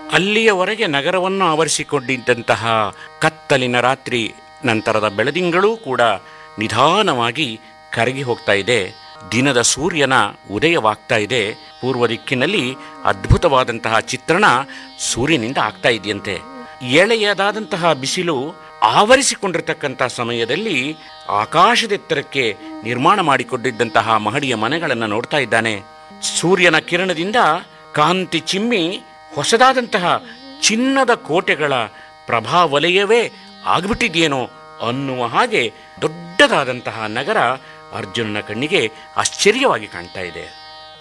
ಅಲ್ಲಿಯವರೆಗೆ ನಗರವನ್ನು ಆವರಿಸಿಕೊಂಡಿದ್ದಂತಹ ಕತ್ತಲಿನ ರಾತ್ರಿ ನಂತರದ ಬೆಳದಿಂಗಳೂ ಕೂಡ ನಿಧಾನವಾಗಿ ಕರಗಿ ಹೋಗ್ತಾ ಇದೆ ದಿನದ ಸೂರ್ಯನ ಉದಯವಾಗ್ತಾ ಇದೆ ಪೂರ್ವ ದಿಕ್ಕಿನಲ್ಲಿ ಅದ್ಭುತವಾದಂತಹ ಚಿತ್ರಣ ಸೂರ್ಯನಿಂದ ಆಗ್ತಾ ಇದೆಯಂತೆ ಎಳೆಯದಾದಂತಹ ಬಿಸಿಲು ಆವರಿಸಿಕೊಂಡಿರ್ತಕ್ಕಂಥ ಸಮಯದಲ್ಲಿ ಆಕಾಶದೆತ್ತರಕ್ಕೆ ನಿರ್ಮಾಣ ಮಾಡಿಕೊಂಡಿದ್ದಂತಹ ಮಹಡಿಯ ಮನೆಗಳನ್ನು ನೋಡ್ತಾ ಇದ್ದಾನೆ ಸೂರ್ಯನ ಕಿರಣದಿಂದ ಕಾಂತಿ ಚಿಮ್ಮಿ ಹೊಸದಾದಂತಹ ಚಿನ್ನದ ಕೋಟೆಗಳ ಪ್ರಭಾವಲಯವೇ ಆಗ್ಬಿಟ್ಟಿದೆಯೇನೋ ಅನ್ನುವ ಹಾಗೆ ದೊಡ್ಡದಾದಂತಹ ನಗರ ಅರ್ಜುನನ ಕಣ್ಣಿಗೆ ಆಶ್ಚರ್ಯವಾಗಿ ಕಾಣ್ತಾ ಇದೆ